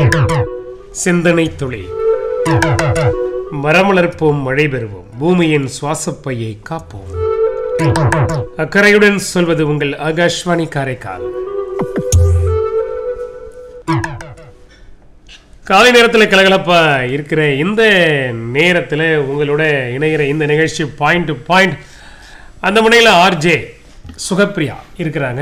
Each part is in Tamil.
சிந்தனை துளி மரமலர்ப்போம் மழை பெறுவோம் பூமியின் சுவாசப்பையை காப்போம் அக்கறையுடன் சொல்வது உங்கள் ஆகாஷ்வாணி காரைக்கால் காலை நேரத்தில் கலகலப்பா இருக்கிற இந்த நேரத்தில் உங்களோட இணைகிற இந்த நிகழ்ச்சி பாயிண்ட் டு பாயிண்ட் அந்த முனையில் ஆர்ஜே சுகப்பிரியா இருக்கிறாங்க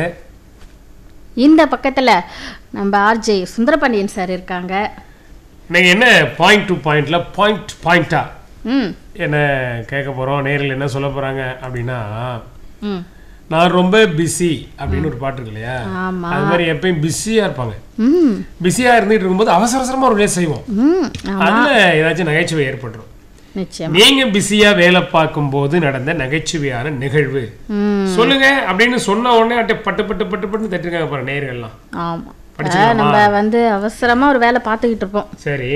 இந்த பக்கத்துல நம்ம ஆர்ஜே சுந்தரபாண்டியன் சார் இருக்காங்க நீங்கள் என்ன பாயிண்ட் டு பாயிண்ட்ல பாயிண்ட் பாயிண்டா ம் என்ன கேட்க போகிறோம் நேரில் என்ன சொல்ல போகிறாங்க அப்படின்னா ம் நான் ரொம்ப பிஸி அப்படின்னு ஒரு பாட்டு இருக்கு இல்லையா ஆமா அது மாதிரி எப்பயும் பிஸியாக இருப்பாங்க ம் பிஸியாக இருந்துட்டு இருக்கும்போது அவசர அவசரமாக ஒரு வேலை செய்வோம் ம் ஆ, அதில் ஏதாச்சும் நகைச்சுவை ஏற்பட்டுரும் நிச்சயம் நீங்க பிஸியா வேலை பார்க்கும்போது நடந்த நகைச்சுவையான நிகழ்வு ம் சொல்லுங்க அப்படின்னு சொன்ன உடனே அப்படியே பட்டு பட்டு பட்டு பட்டு தட்டிருக்காங்க பாரு நேர்கள்லாம் ஆமா படிச்சுக்கலாமா? அஹ், நம்ம வந்து அவசரமா ஒரு வேலை பார்த்துக்கிட்டு இருப்போம் சரி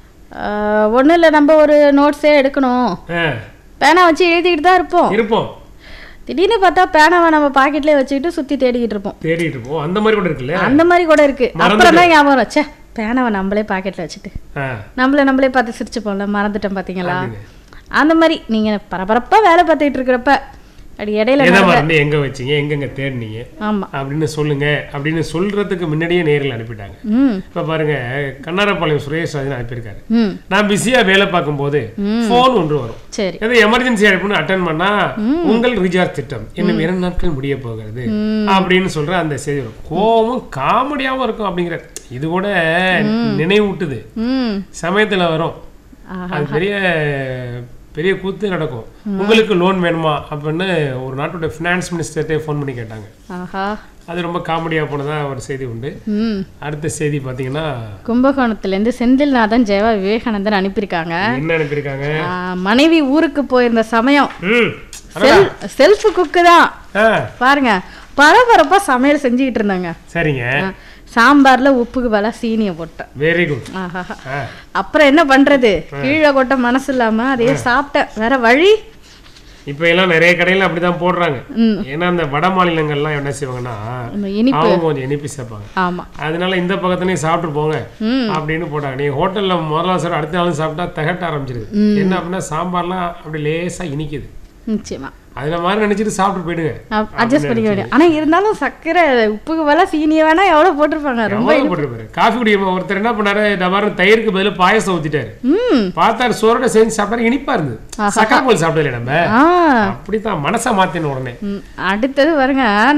ஒன்றும் இல்லை நம்ம ஒரு நோட்ஸே எடுக்கணும் ஆ, பேனா வச்சு எழுதிக்கிட்டு தான் இருப்போம் இருப்போம் திடீர்னு பார்த்தா பேனாவை நம்ம பாக்கெட்லேயே வச்சுக்கிட்டு சுற்றி தேடிக்கிட்டு இருப்போம் தேடிட்டு இருப்போம் அந்த மாதிரி கூட இருக்குல்ல அந்த மாதிரி கூட இருக்கு மறந்துட்டு. அப்புறம் தான் ஞாபகம் வரும். ச்சே பேனாவை நம்மளே பாக்கெட்டில் வச்சுட்டு ஆ, நம்மள நம்மளே பார்த்து சிரிச்சுப்போம்ல மறந்துட்டோம் பார்த்தீங்களா அப்படின்னு. அந்த மாதிரி நீங்கள் பரபரப்பாக வேலை பார்த்துக்கிட்டு இருக்கிறப்ப அப்படி இடையில எதை நடந்த- மறந்து எங்க வச்சீங்க எங்கெங்க தேடினீங்க ஆமா அப்படின்னு சொல்லுங்க அப்படின்னு சொல்றதுக்கு முன்னாடியே நேரில் அனுப்பிட்டாங்க ம் இப்ப பாருங்க கண்ணாரப்பாளையம் சுரேஷ் ராஜன் அனுப்பியிருக்காரு ம் நான் பிஸியா வேலை பார்க்கும்போது போன் ஒன்று வரும் சரி எது எமர்ஜென்சி அழைப்புன்னு அட்டன் பண்ணா உங்கள் ரீசார்ஜ் திட்டம் இன்னும் இரண்டு நாட்கள் முடிய போகிறது அப்படின்னு சொல்ற அந்த செய்தி வரும் கோவமும் காமெடியாவும் இருக்கும் அப்படிங்கிற இது கூட நினைவூட்டுது ம் சமயத்துல வரும் ஆஹா. அது பெரிய பெரிய கூத்து நடக்கும் உங்களுக்கு லோன் வேணுமா அப்படின்னு ஒரு நாட்டோட ஃபினான்ஸ் மினிஸ்டர்கிட்டே ஃபோன் பண்ணி கேட்டாங்க ஆஹா அது ரொம்ப காமெடியாக போனதா ஒரு செய்தி உண்டு ம் அடுத்த செய்தி பார்த்தீங்கன்னா கும்பகோணத்துலேருந்து செந்தில்நாதன் ஜெயவா விவேகானந்தன் அனுப்பியிருக்காங்க என்ன அனுப்பியிருக்காங்க ஆ, மனைவி ஊருக்கு போயிருந்த சமயம் ம் செல் செல்ஃப் குக்கு தான் ஆ பாருங்க பரபரப்பா சமையல் செஞ்சுக்கிட்டு இருந்தாங்க சரிங்க ஆ, சாம்பார்ல உப்புக்கு பதிலா சீனியை போட்டேன் வெரி குட் ஆஹா ஆ அப்புறம் என்ன பண்றது கீழே கொட்ட மனசு இல்லாம அதையே சாப்பிட்டேன் வேற வழி இப்போ எல்லாம் நிறைய கடையில அப்படிதான் போடுறாங்க ம். ஏன்னா அந்த வட மாநிலங்கள்லாம் என்ன செய்வாங்கன்னா இந்த இனிப்பு அவங்க கொஞ்சம் இனிப்பு சேர்ப்பாங்க ஆமா அதனால இந்த பக்கத்துலயும் சாப்பிட்டு போங்க ம் அப்படின்னு போட்டாங்க நீ ஹோட்டல்ல முதல்ல சார் அடுத்த நாளும் சாப்பிட்டா திகட்ட ஆரம்பிச்சிருது என்ன அப்படின்னா சாம்பார்லாம் அப்படி லேசா இனிக்குது நிச்சயமா அதுல மாதிரி நினைச்சிட்டு சாப்பிட்டு போயிடுங்க அட்ஜஸ்ட் பண்ணிக்க வேண்டிய ஆனா இருந்தாலும் சர்க்கரை உப்புக்கு பதிலா சீனியை வேணா எவ்வளவு போட்டிருப்பாங்க ரொம்ப எவ்வளவு போட்டிருப்பாரு காஃபி குடிக்கும் ஒருத்தர் என்ன பண்ணாரு டபாரம் தயிருக்கு பதிலா பாயசம் ஊத்திட்டாரு ம் பார்த்தாரு சோரோட செஞ்சு சாப்பிட்டாரு இனிப்பா இருந்தது சக்கரை போல் சாப்பிடல நம்ம ஆ அப்படித்தான் மனசை மாத்தின உடனே ம், அடுத்தது பாருங்க